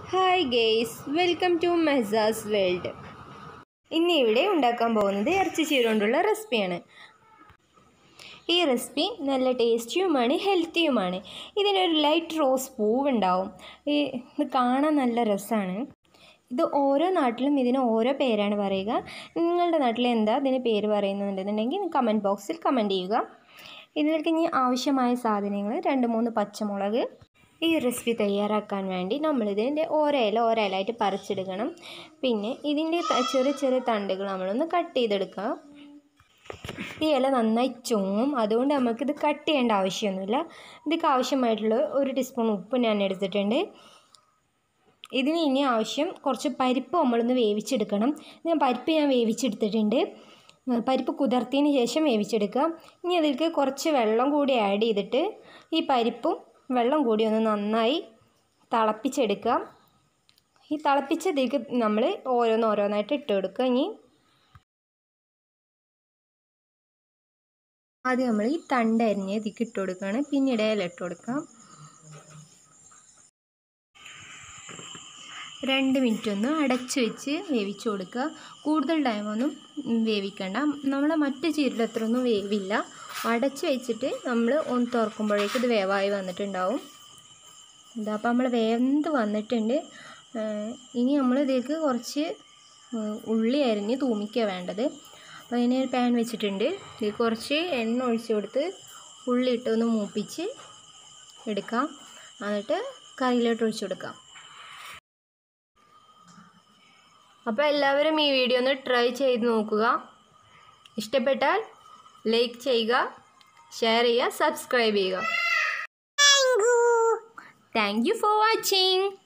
hi guys welcome to മെസാസ് world ഇന്ന് ഇവിടെ ഉണ്ടാക്കാൻ പോകുന്നത് ഇറച്ചി ചീര കൊണ്ടുള്ള റെസിപ്പിയാണ് ഈ റെസിപ്പി നല്ല ടേസ്റ്റിയുമാണ് ഹെൽത്തിയുമാണ് ഇതിനൊരു ലൈറ്റ് റോസ് പൂവുണ്ടാവും ഈ ഇത് കാണാൻ നല്ല രസമാണ് ഇത് ഓരോ നാട്ടിലും ഇതിന് ഓരോ പേരാണ് പറയുക നിങ്ങളുടെ നാട്ടിൽ എന്താ ഇതിന് പേര് പറയുന്നുണ്ടെന്നുണ്ടെങ്കിൽ കമൻറ്റ് ബോക്സിൽ കമൻറ്റ് ചെയ്യുക ഇതിലേക്ക് ഇനി ആവശ്യമായ സാധനങ്ങൾ രണ്ട് മൂന്ന് പച്ചമുളക് ഈ റെസിപ്പി തയ്യാറാക്കാൻ വേണ്ടി നമ്മളിതിൻ്റെ ഓരോ ഇല ഓരോ ഇലയായിട്ട് പറിച്ചെടുക്കണം പിന്നെ ഇതിൻ്റെ ത- ചെറിയ ചെറിയ തണ്ടുകൾ നമ്മളൊന്ന് കട്ട് ചെയ്തെടുക്കാം ഈ ഇല നന്നായി ചുങ്ങും അതുകൊണ്ട് നമുക്കിത് കട്ട് ചെയ്യേണ്ട ആവശ്യമൊന്നുമില്ല ഇതിക്ക് ആവശ്യമായിട്ടുള്ള ഒരു ടീസ്പൂൺ ഉപ്പ് ഞാൻ എടുത്തിട്ടുണ്ട് ഇതിന് ഇനി ആവശ്യം കുറച്ച് പരിപ്പ് നമ്മളൊന്ന് വേവിച്ചെടുക്കണം ഞാൻ പരിപ്പ് ഞാൻ വേവിച്ചെടുത്തിട്ടുണ്ട് ഉം, പരിപ്പ് കുതിർത്തിയതിന് ശേഷം വേവിച്ചെടുക്കുക ഇനി അതിലേക്ക് കുറച്ച് വെള്ളം കൂടി ആഡ് ചെയ്തിട്ട് ഈ പരിപ്പും വെള്ളം കൂടി ഒന്ന് നന്നായി തിളപ്പിച്ചെടുക്കുക ഈ തിളപ്പിച്ചതിലേക്ക് നമ്മൾ ഓരോന്ന് ഓരോന്നായിട്ട് ഇട്ട് കൊടുക്കുക ഇനി ആദ്യം നമ്മൾ ഈ തണ്ട് അരിഞ്ഞ് ഇതിലേക്ക് ഇട്ട് കൊടുക്കുകയാണ് പിന്നീട് ഇല ഇട്ട് കൊടുക്കാം രണ്ട് മിനിറ്റ് ഒന്ന് അടച്ച് വെച്ച് വേവിച്ച് കൊടുക്കുക കൂടുതൽ ടൈമൊന്നും വേവിക്കണ്ട നമ്മളെ മറ്റ് ചീരയുടെ അത്ര ഒന്നും വേവില്ല അടച്ച് വെച്ചിട്ട് നമ്മൾ ഒന്ന് തുറക്കുമ്പോഴേക്കും ഇത് വേവായി വന്നിട്ടുണ്ടാവും ഇതാ അപ്പോൾ നമ്മൾ വെന്ത് വന്നിട്ടുണ്ട് ഏഹ് ഇനി നമ്മൾ ഇതിലേക്ക് കുറച്ച് ഏഹ് ഉള്ളി അരിഞ്ഞ് തൂമിക്കുക വേണ്ടത് അപ്പോൾ അതിന് ഒരു പാൻ വെച്ചിട്ടുണ്ട് ഇതിൽ കുറച്ച് എണ്ണ ഒഴിച്ച് കൊടുത്ത് ഉള്ളി ഇട്ടൊന്ന് മൂപ്പിച്ച് എടുക്കാം എന്നിട്ട് കറിയിലോട്ട് ഒഴിച്ച് കൊടുക്കാം അപ്പോൾ എല്ലാവരും ഈ വീഡിയോ ഒന്ന് ട്രൈ ചെയ്ത് നോക്കുക ഇഷ്ടപ്പെട്ടാൽ ലൈക്ക് ചെയ്യുക ഷെയർ ചെയ്യുക സബ്സ്ക്രൈബ് ചെയ്യുക താങ്ക് യു ഫോർ വാച്ചിങ്